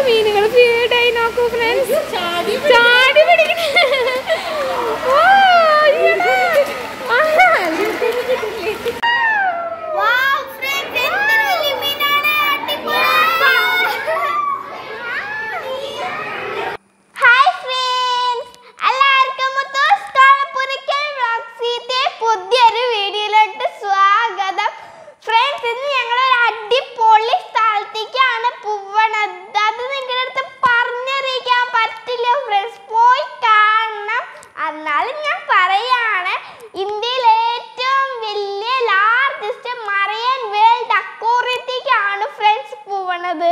മീനുകൾ ഫീഡായി നോക്കൂ ഫ്രണ്ട്സ് ചാടി പിടിക്കണേ ഓ, അയ്യടാ. ആഹാ, Wow, friends, എന്തൊരു വലിയ മീനാണ്. Hi, friends. എല്ലാവർക്കും മുത്തൂസ് കാളപ്പുരയ്ക്കൽ വ്ളോഗ്സിന്റെ പുതിയൊരു വീഡിയോയിലോട്ട് സ്വാഗതം ഫ്രണ്ട്സ് ഇന്ന് ഞങ്ങൾ ഒരു അടിപൊളി സ്ഥലത്തേക്കാണ് പോവണത് അത് നിങ്ങളുടെ അടുത്ത് പറഞ്ഞറിയിക്കാൻ പറ്റില്ല ഫ്രണ്ട്സ് പോയി കാണണം എന്നാലും ഞാൻ പറയാണ് ഇന്ത്യയിലെ ഏറ്റവും വലിയ ലാർജസ്റ്റ് മറയൻ വേൾഡ് അക്കൂറിയത്തേക്കാണ് ഫ്രണ്ട്സ് പോവണത്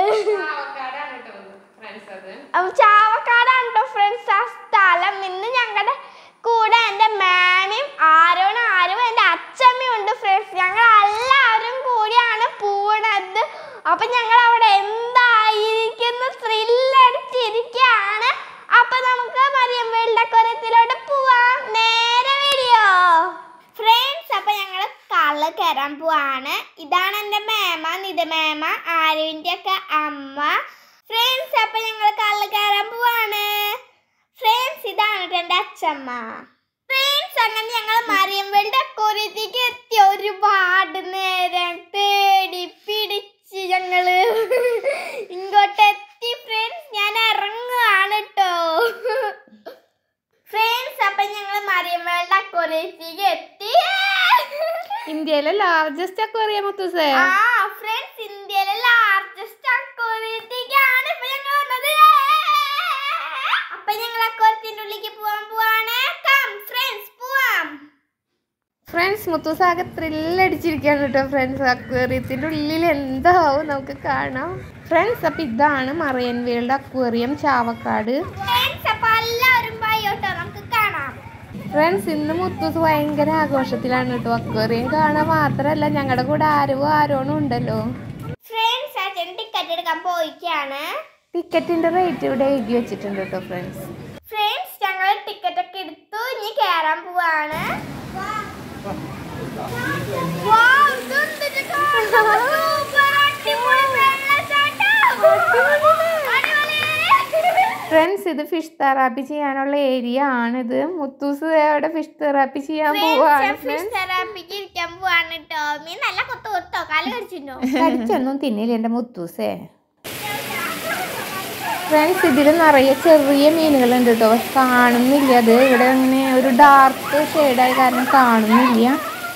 അപ്പൊ ചാവക്കാടാണ് കേട്ടോ ഫ്രണ്ട്സ് ആ സ്ഥലം ഇന്ന് ഞങ്ങളുടെ കൂടെ എൻ്റെ മാനയും ആരോണും ആരും എൻ്റെ അച്ഛമ്മയും ഉണ്ട് ഫ്രണ്ട്സ് ഞങ്ങൾ എല്ലാവരും കൂടിയാണ് പോണത് അപ്പൊ ഞങ്ങൾ അവിടെ എന്തായിരിക്കുന്നു ത്രില്ലടിച്ചിരിക്കുകയാണ് അപ്പൊ നമുക്ക് മറിയം വെള്ളക്കൊരത്തിലോട്ട് പോവാം നേരെ വീഡിയോ ഫ്രണ്ട്സ് അപ്പൊ ഞങ്ങൾ കള്ള് കയറാൻ പോവാണ് ഇതാണ് എൻ്റെ മേമ നിത മേമ ആരുവിൻ്റെ ഒക്കെ അമ്മ ഫ്രണ്ട്സ് അപ്പൊ ഞങ്ങൾ കള്ള് കയറാൻ പോവാണ് ഫ്രണ്ട്സ് ഇതാണ് ട്ടോ എൻ്റെ അച്ഛമ്മ ഫ്രണ്ട്സ് അങ്ങനെ ഞങ്ങൾ മറിയമ്പളുടെ അക്കോറിയത്തേക്ക് എത്തി ഒരുപാട് നേരം തേടി പിടിച്ച് ഞങ്ങള് ഇങ്ങോട്ട് എത്തി ഫ്രണ്ട്സ് ഞാൻ ഇറങ്ങുകയാണ് കേട്ടോ ഫ്രണ്ട്സ് അപ്പൊ ഞങ്ങൾ മറിയമ്പളുടെ അക്കോറിയത്തേക്ക് എത്തി ഇന്ത്യയിലെ ലാർജസ്റ്റ് അക്വേറിയം മുത്തൂസേ ആ ഫ്രണ്ട്സ് ഇന്ത്യയിലെ ലാർജസ്റ്റ് അക്വേറിയത്തേക്കാണ് ഇപ്പൊ ഞങ്ങൾ വന്നത് അപ്പൊ ഞങ്ങൾ അക്വേറിയത്തിന്റെ ഉള്ളിലേക്ക് പോവാൻ പോവാണ് കം ഫ്രണ്ട്സ് പോവാം ഫ്രണ്ട്സ് മുത്തൂസാകെ ത്രില്ലടിച്ചിരിക്കുകയാണ് കേട്ടോ ഫ്രണ്ട്സ് അക്വേറിയത്തിൻ്റെ ഉള്ളിൽ എന്താവും നമുക്ക് കാണാം ഫ്രണ്ട്സ് അപ്പം ഇതാണ് marine world aquarium Chavakkad friends അപ്പൊ എല്ലാവരും പോയോട്ടോ നമുക്ക് കാണാം ഫ്രണ്ട്സ് ഇന്ന് മുത്തൂസ് ഭയങ്കര ആഘോഷത്തിലാണ് കേട്ടോ അക്വേറിയം കാണാൻ മാത്രമല്ല ഞങ്ങളുടെ കൂടെ ആരോ ആരോണും ഉണ്ടല്ലോ ഫ്രണ്ട്സ് അച്ഛൻ ടിക്കറ്റ് എടുക്കാൻ പോയിക്കാണ് ടിക്കറ്റിന്റെ റേറ്റ് ഇവിടെ എഴുതി വെച്ചിട്ടുണ്ട് കേട്ടോ ഫ്രണ്ട്സ് ഫ്രണ്ട്സ് ഞങ്ങൾ ടിക്കറ്റ് ഒക്കെ എടുത്തു ഇനി കേറാൻ പോവാണ് Wow, ഇതെന്തൊരു കാണാൻ super അടിപൊളി വെള്ളച്ചാട്ടം. അടിപൊളി. ഫ്രണ്ട്സ് ഇത് ഫിഷ് തെറാപ്പി ചെയ്യാനുള്ള ഏരിയ ആണിത് മുത്തൂസ് അവിടെ ഫിഷ് തെറാപ്പി ചെയ്യാൻ പോവാണ് ഫിഷ് തെറാപ്പിക്ക് ഇരിക്കാൻ പോവാണ് കേട്ടോ മീൻ നല്ല കൊത്തു കൊത്തോ കാല് കടിച്ചിട്ടോ കഴിച്ചൊന്നും തിന്നില്ല എൻ്റെ മുത്തൂസേ ഫ്രണ്ട്സ് ഇതിൽ നിറയെ ചെറിയ മീനുകളുണ്ട് കേട്ടോ പക്ഷെ കാണുന്നില്ല അത് ഇവിടെ അങ്ങനെ ഒരു ഡാർക്ക് ഷെയ്ഡായ കാരണം കാണുന്നില്ല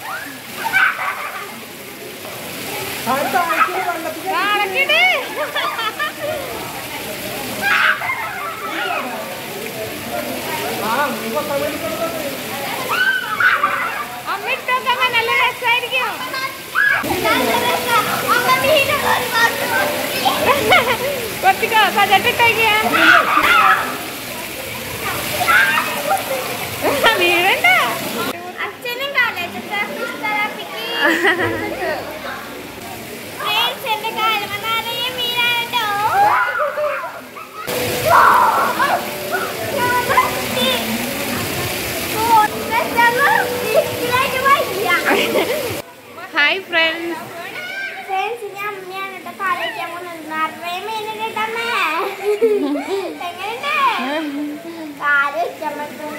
നല്ല രസമായിരിക്കും അമ്മ മീനൊക്കെ ഒരുപാട് കുറച്ച് പതിനെട്ടിട്ടൊക്കെയാ വീഴണ്ട അച്ഛനും കാലേജത്തെ ഫിഷ് തെറാപ്പിക്ക് ഫ്രണ്ട്സ് എന്റെ കാലമ നിറയെ മീനാണ് കേട്ടോ ഹായ് ഫ്രണ്ട്സ് ഫ്രണ്ട്സ് ഞാൻ അമ്മയാണ് കേട്ടോ കാലേക്കാൻ പോകുന്നത് നിറയെ മീനുണ്ട് കേട്ടമ്മേ എങ്ങനെയുണ്ട് കാല് വെച്ചാൽ പറ്റും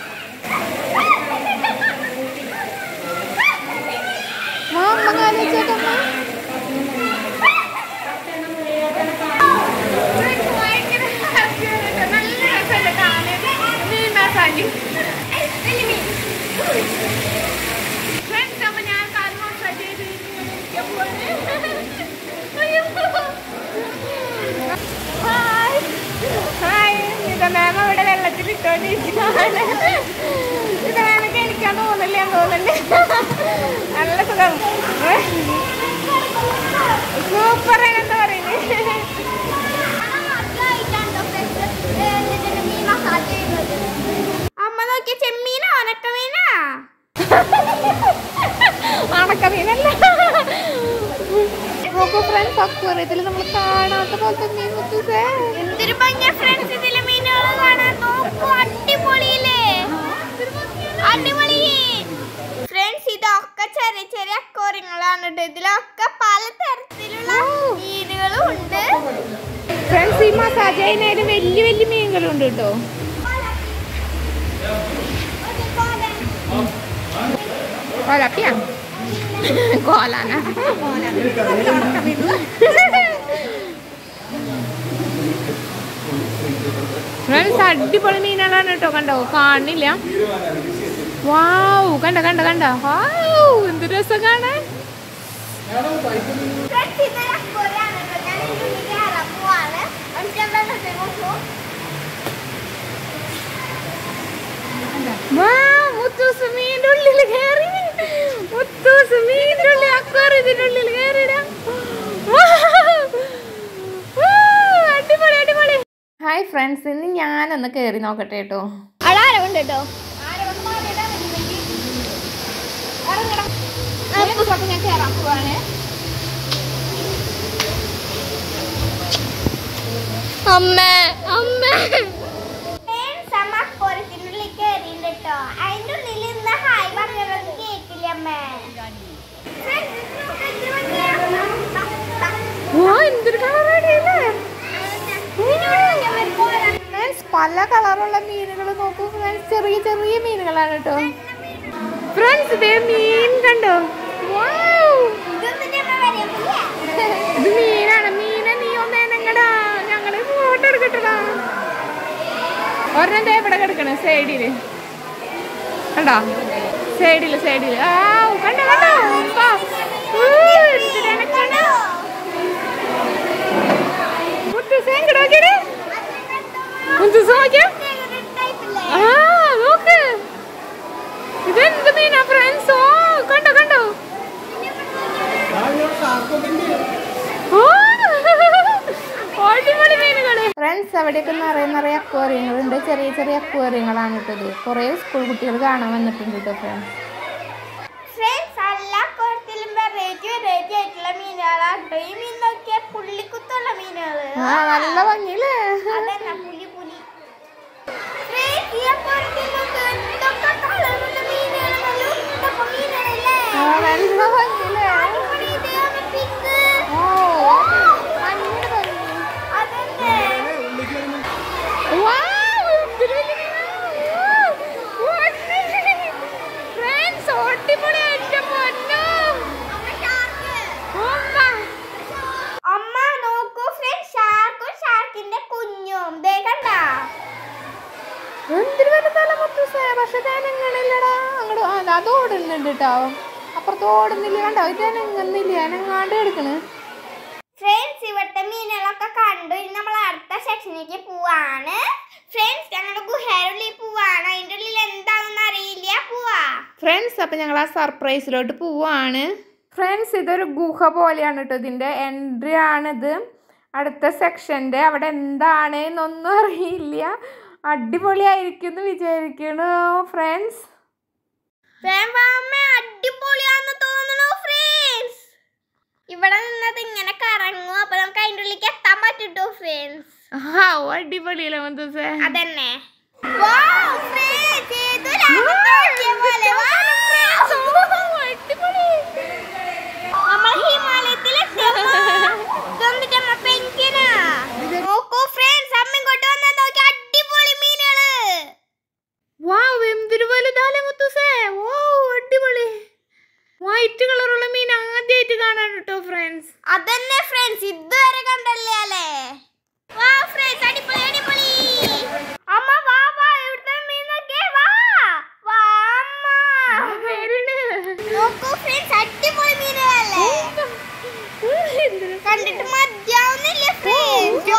അമ്മ കാണിച്ചേക്കമ്മ മാം അവിടെ വെള്ളത്തിൽ ഇട്ടോണ്ടിരിക്കുകയാണ് ഇത് മാമക്ക് എനിക്കാൻ തോന്നില്ല തോന്നുന്നുണ്ട് നല്ല സുഖം സൂപ്പർ എന്താ പറയുന്നത് അമ്മ നോക്കിയ ചെമ്മീനോ ഉണക്കമീനാ അണക്കമീനല്ല നോക്കൂ ഫ്രണ്ട്സ് അക്വേറിയത്തിൽ നമ്മൾ കാണാത്ത പോലത്തെ മീൻ മുത്തൂസേ എന്തൊരു ഭംഗിയ ഫ്രണ്ട്സ് ഇതിലെ മീനുകൾ കാണാൻ നോക്കൂ അടിപൊളിയില്ലേ അടിപൊളി ഫ്രണ്ട്സ് ഇതൊക്കെ ചെറിയ ചെറിയ അക്കോറിയങ്ങളാണ് കേട്ടോ ഇതിലൊക്കെ പല തരത്തിലുള്ള മീനുകളും ഉണ്ട് ഫ്രണ്ട്സ് ഈ മസാജ് ചെയ്യുന്നതിലും വലിയ വലിയ മീനുകളുണ്ട് കേട്ടോ കൊലപ്പിയാ കോലാന ഫ്രണ്ട്സ് അടിപൊളി മീനുകളാണ് കേട്ടോ കണ്ടോ കാണില്ല വാവ് കണ്ട കണ്ട കണ്ട വാവ് എന്ത് രസം കാണാൻ ഫ്രണ്ട്സ് ഇതൊരു അക്വേറിയാണ് കേട്ടോ ഞാൻ ഇതിന്റെ ഉള്ളിൽ കയറാൻ പോവാണ് എന്നിട്ട് ഞാൻ വെള്ളത്തിൽ നോക്കൂ വാ മുത്തൂസ് മീൻ്റെ ഉള്ളിൽ കയറി മുത്തൂസ് മീൻ്റെ ഉള്ളിൽ അക്വാറിയത്തിൻ്റെ ഉള്ളിൽ കയറിടാ അടിപൊളി അടിപൊളി ഹായ് ഫ്രണ്ട്സ് ഇന്ന് ഞാനൊന്ന് കയറി നോക്കട്ടെ കേട്ടോ അവിടെ ആരവുണ്ട് കേട്ടോ ഞാൻ കയറാൻ പോവാണ് അമ്മ അമ്മ അമ്മ അക്വേറിയത്തിനുള്ളിൽ കയറിയിട്ടുണ്ട് കേട്ടോ അതിന്റെ ഉള്ളിൽ ഇന്ന് ഹായ് പറയുന്നത് കേക്കില്ല അമ്മേ വാ എന്തൊരു കളറടിയല്ലേ ഫ്രണ്ട്സ് പല കളറുള്ള മീനുകൾ നോക്കൂ ഫ്രണ്ട്സ് ചെറിയ ചെറിയ മീനുകളാണ് കേട്ടോ ഫ്രണ്ട്സ് ഇതേ മീൻ കണ്ടോ Wow! ഇത് മീനാണ് മീനെ നീ ഒന്ന് എനങ്ങടാ ഞങ്ങള് ഫോട്ടോ എടുക്കട്ടടാ ഒരെണ്ണം ദേ ഇവിടെ കിടക്കണ സൈഡില് കണ്ടോ സൈഡില് സൈഡില് ആ കണ്ടോ കണ്ടോ ഉപ്പാ. ഊ, എന്തിനാ എനക്കണെ? മുത്തൂസ് എങ്ങട് നോക്കിയെടി? മുത്തൂസ് നോക്കിയേ? ആ നോക്ക് ഇതെന്ത് മീനാ ഫ്രണ്ട്സ് ഓ കണ്ടോ കണ്ടോ ഓ, അടിപൊളി മീനുകള് ഫ്രണ്ട്സ് അവിടെയൊക്കെ നിറയെ നിറയെ അക്വേറിയങ്ങളുണ്ട് ചെറിയ ചെറിയ അക്വേറിയങ്ങളാണ് കേട്ടത് കുറേ സ്കൂൾ കുട്ടികൾ കാണാൻ വന്നിട്ടുണ്ട് കേട്ടോ ഫ്രണ്ട്സ് ഫ്രണ്ട്സ് എല്ലാ കുളത്തിലും വെറൈറ്റി വെറൈറ്റി ആയിട്ടുള്ള മീനുകളാണ് ഈ മീൻ നോക്കിയ പുള്ളിക്കുത്തുള്ള മീനുകള് ആ നല്ല ഭംഗിയില്ലേ അതന്നെ പുലി പുലി ഫ്രണ്ട്സ് ഈ അക്വാറിയത്തിലൊക്കെ എന്തൊക്കെ കളറുള്ള മീനുകൾ നല്ല ഉണ്ടപ്പ മീനുകളല്ലേ ആ, നല്ല ഭംഗിയില്ലേ അടിപൊളി ഇതാണ് pink. ഓ നല്ല ഭംഗി അതന്നെ Wow, എന്തൊരു വലിയ മീനാ. Wow, Friends, അടിപൊളി എൻ്റെ പൊന്നോ. ഉമ്മ. അമ്മ നോക്കൂ ഫ്രണ്ട്സ് ഷാർക്കും ഷാർക്കിന്റെ കുഞ്ഞും ദേ കണ്ട എന്തൊരു വലുതല്ല മുത്തൂസേ പക്ഷെ ഞാൻ എങ്ങനെയില്ലടാ അങ്ങോട്ട് ആ, അത് ഓടുന്നുണ്ട് കേട്ടോ അപ്പുറത്ത് ഓടുന്നില്ല കണ്ടോ ഇത് ഞാൻ എങ്ങുന്നില്ല ഞാൻ എങ്ങാണ്ട് എടുക്കണ് ഫ്രണ്ട്സ് ഇവിടുത്തെ മീനുകളൊക്കെ കണ്ടു ഇനി നമ്മൾ അടുത്ത സെക്ഷനിലേക്ക് പോവാണ് ഫ്രണ്ട്സ് ഞങ്ങളുടെ ഗുഹേരുള്ളിൽ പോവാണ് അതിന്റെ ഉള്ളിൽ എന്താണെന്ന് അറിയില്ല പോവാ ഫ്രണ്ട്സ് അപ്പം ഞങ്ങൾ ആ സർപ്രൈസിലോട്ട് പോവാണ് ഫ്രണ്ട്സ് ഇതൊരു ഗുഹ പോലെയാണ് കേട്ടോ ഇതിൻ്റെ എൻട്രി ആണിത് അടുത്ത സെക്ഷൻ്റെ അവിടെ എന്താണ് എന്നൊന്നും അറിയില്ല അടിപൊളിയായിരിക്കും എന്ന് വിചാരിക്കണു ഫ്രണ്ട്സ് വേമ്പാമ്മ അടിപൊളിയാന്ന് തോന്നുന്നു ഫ്രണ്ട്സ് ഇവിടെ നിന്നത് ഇങ്ങനെ കറങ്ങും അപ്പൊ നമുക്ക് അതിന്റെ ഉള്ളിലേക്ക് എത്താൻ പറ്റുട്ടോ ഫ്രണ്ട്സ് ആ അടിപൊളിയല്ലേ മുത്തൂസേ അതന്നെ Wow, friends, ഏതൊരു അകത്താക്കിയ പോലെ. Wow, friends. നമ്മൾ ഹിമാലയത്തിലെത്തിയപ്പോ ഇതെന്തിന്റെ അമ്മ പെൻഗ്വിനാ? നോക്കൂ ഫ്രണ്ട്സ് അമ്മ ഇങ്ങോട്ട് വന്നാ നോക്കി അടിപൊളി മീനുകള് വാവ് എന്തൊരു വലുതാലേ മുത്തൂസേ ഓ അടിപൊളി വൈറ്റ് കളറുള്ള മീൻ ആദ്യമായിട്ട് കാണാൻ കേട്ടോ ഫ്രണ്ട്സ് അതന്നെ ഫ്രണ്ട്സ് ഇതുവരെ കണ്ടല്ലേ അല്ലേ വാ ഫ്രണ്ട്സ് അടിപൊളി അടിപൊളി അമ്മ വാ വാ ഇവിടുത്തെ മീൻ നോക്കിയേ വാ വാ അമ്മ നോക്കൂ ഫ്രണ്ട്സ് അടിപൊളി മീനുകളല്ലേ കണ്ടിട്ട് മതിയാവുന്നില്ല ഫ്രണ്ട്സ്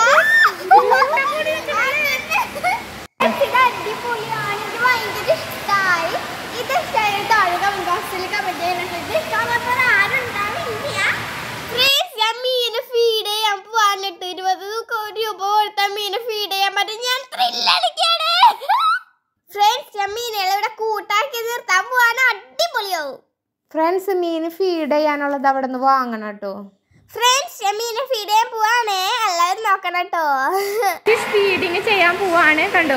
ഇത് അടിപൊളിയാണ് ഇത് ഭയങ്കര ഇഷ്ടമായി ഇത് ഇഷ്ടമായി താഴെ കമന്റ് ബോക്സിൽ കമന്റ് ചെയ്യാനുണ്ട് ഇത് ഇഷ്ടമാകാത്ത ആരുണ്ടാവില്ല ഫ്രണ്ട്സ് ഞാൻ മീന് ഫീഡ് ചെയ്യാൻ പോവാനിട്ട് ഇരുപത് രൂപ കൊടുത്ത മീന് ഫീഡ് ചെയ്യാൻ പറ്റും ഞാൻ ത്രില്ലടിക്കാണ് ഫ്രണ്ട്സ് ഞാൻ മീനുകളെ ഇവിടെ കൂട്ടാക്കി നിർത്താൻ പോവാൻ അടിപൊളിയാവും ഫ്രണ്ട്സ് മീൻ ഫീഡ് ചെയ്യാനുള്ളത് അവിടെ നിന്ന് വാങ്ങണം കേട്ടോ ഫ്രണ്ട്സ് ഞാൻ മീനെ ഫീഡ് ചെയ്യാൻ പോവാണ് എല്ലാവരും നോക്കണം കേട്ടോ ഫീഡിങ് ചെയ്യാൻ പോവാണ് കണ്ടോ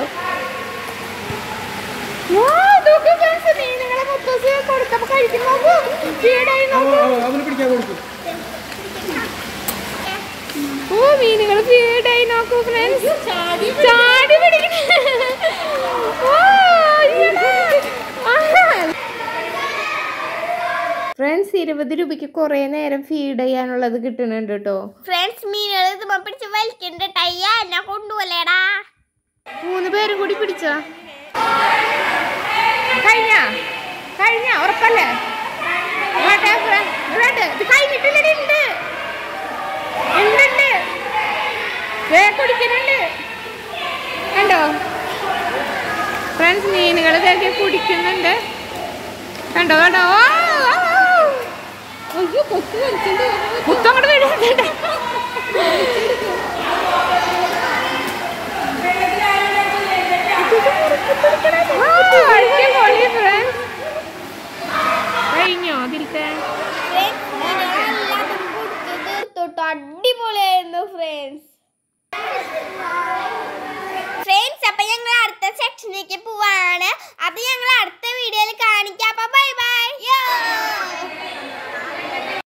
മീനുകളെ മുത്തൂസ് കൊടുത്തപ്പോ കഴിക്കും നോക്കൂ ഫീഡായി നോക്കൂ അവന് പിടിക്കാൻ കൊടുക്കും ഓ ഓ മീനുകൾ ഫീഡായി നോക്കൂ ഫ്രണ്ട്സ് ചാടി പിടിക്കണ ഫ്രണ്ട്സ് ഇരുപത് രൂപയ്ക്ക് കുറേ നേരം ഫീഡ് ചെയ്യാനുള്ളത് കിട്ടുന്നുണ്ട് കേട്ടോ ഫ്രണ്ട്സ് മീനുകൾ ഇത് പിടിച്ച് വലിക്കണ്ട ടയ്യ എന്നെ കൊണ്ടുപോലേടാ മൂന്ന് പേരും കൂടി പിടിച്ചോ കഴിഞ്ഞ കഴിഞ്ഞ ഉറപ്പല്ലേ ഇങ്ങോട്ടെ, ഫ്ര- ഇങ്ങോട്ട്. ഇത് കഴിഞ്ഞിട്ടില്ലടി ഉണ്ട് ഉണ്ട് ഉണ്ട് ദേ കുടിക്കുന്നുണ്ട് കണ്ടോ ഫ്രണ്ട്സ് മീനുകൾ ഇതൊക്കെ കുടിക്കുന്നുണ്ട് കണ്ടോ കണ്ടോ ഓ, ഓ, ഓ. മുത്തം അങ്ങോട്ട് വീഴുന്നുണ്ട്